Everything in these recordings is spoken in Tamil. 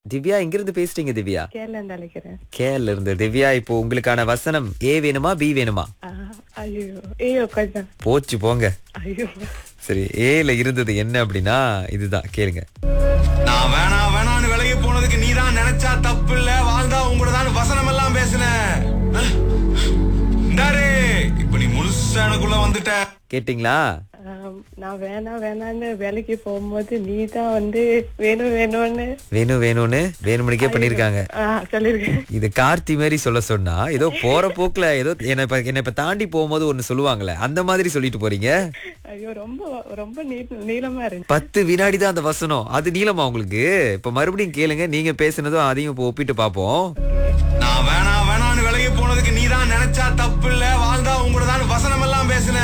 திவ்யா எங்கிருந்து பேசுறீங்க திவ்யா கேரளாந்து அழைக்கிறேன் கேரள இருந்து திவ்யா இப்போ உங்களுக்கான வசனம் ஏ வேணுமா பி வேணுமா ஆ, ஐயோ ஐயோ கொஞ்சம் போச்சு போங்க ஐயோ சரி ஏல இருந்தது என்ன அப்படின்னா இதுதான் கேளுங்க நான் வேணா வேணான்னு விலகி போனதுக்கு நீ தான் நினைச்சா தப்பு இல்ல வாழ்ந்தா உங்களோட தான் வசனம் எல்லாம் பேசுன இந்தாரு இப்ப நீ முழுசா எனக்குள்ள வந்துட்ட கேட்டிங்களா ஆம், நான் வேணாம் வேணான்னு வேலைக்கு போகும்போது நீ தான் வந்து வேணும் வேணும்னு வேணும் வேணும்னு வேணுமணிக்கே பண்ணிருக்காங்க ஆ, சொல்லிருக்கேன் இது கார்த்தி மாதிரி சொல்ல சொன்னா ஏதோ போற போக்குல ஏதோ என்ன இப்ப என்ன இப்ப தாண்டி போகும்போது ஒண்ணு சொல்லுவாங்களே அந்த மாதிரி சொல்லிட்டு போறீங்க ஐயோ ரொம்ப ரொம்ப நீ- நீளமா இருக்கு பத்து வினாடி தான் அந்த வசனம் அது நீளமா உங்களுக்கு இப்ப மறுபடியும் கேளுங்க நீங்க பேசுனதும் அதையும் இப்ப ஒப்பிட்டு பாப்போம் நான் வேணா வேணான்னு விலகி போனதுக்கு நீ தான் நினைச்சா தப்பு இல்ல வாழ்ந்தா உங்களோட தான் வசனம் எல்லாம் பேசுன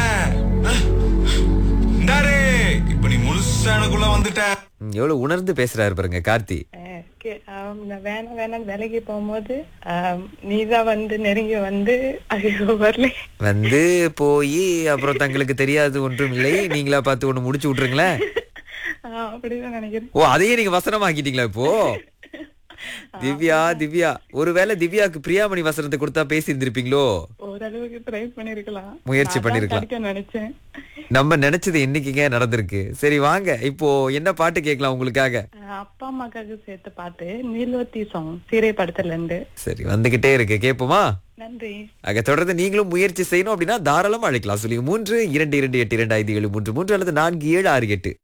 இந்தாரு இப்ப நீ முழுசா எனக்குள்ள வந்துட்ட ம், எவ்வளவு உணர்ந்து பேசுறாரு பாருங்க கார்த்தி ஆ, கே- ஆம், நான் வேணாம் வேணாம் வேலைக்கு போகும்போது நீ தான் வந்து நெருங்கி வந்து ஐயோ வரல வந்து போய் அப்புறம் தங்களுக்கு தெரியாது ஒன்றும் இல்லை நீங்களா பார்த்து ஒண்ணு முடிச்சு விட்டுருங்களேன் ஆ, அப்படிதான் நினைக்கிறேன் ஓ அதையே நீங்க வசனமாக்கிட்டீங்களா இப்போ திவ்யா திவ்யா ஒருவேளை திவ்யாக்கு பிரியாமணி வசனத்தை கொடுத்தா பேசி இருந்திருப்பீங்களோ ஓரளவுக்கு ட்ரை பண்ணிருக்கலாம் முயற்சி நான் பண்ணிருக்கலாம். கிடைக்க நினைச்சேன் நம்ம நினைச்சது என்னைக்குங்க நடந்திருக்கு சரி வாங்க இப்போ என்ன பாட்டு கேட்கலாம் உங்களுக்காக ஆ, அப்பா அம்மாக்காக சேர்த்து பாட்டு நீலோத்தி சாங் சீரை படத்துல இருந்து சரி வந்துகிட்டே இருக்கு கேட்போமா நன்றி ஆக தொடர்ந்து நீங்களும் முயற்சி செய்யணும் அப்படின்னா தாராளமா அழைக்கலாம் சொல்லி மூன்று இரண்டு இரண்டு எட்டு இரண்டு ஐந்து ஏழு மூன்று மூன்று அல்லது நான்கு ஏழு ஆறு எட்டு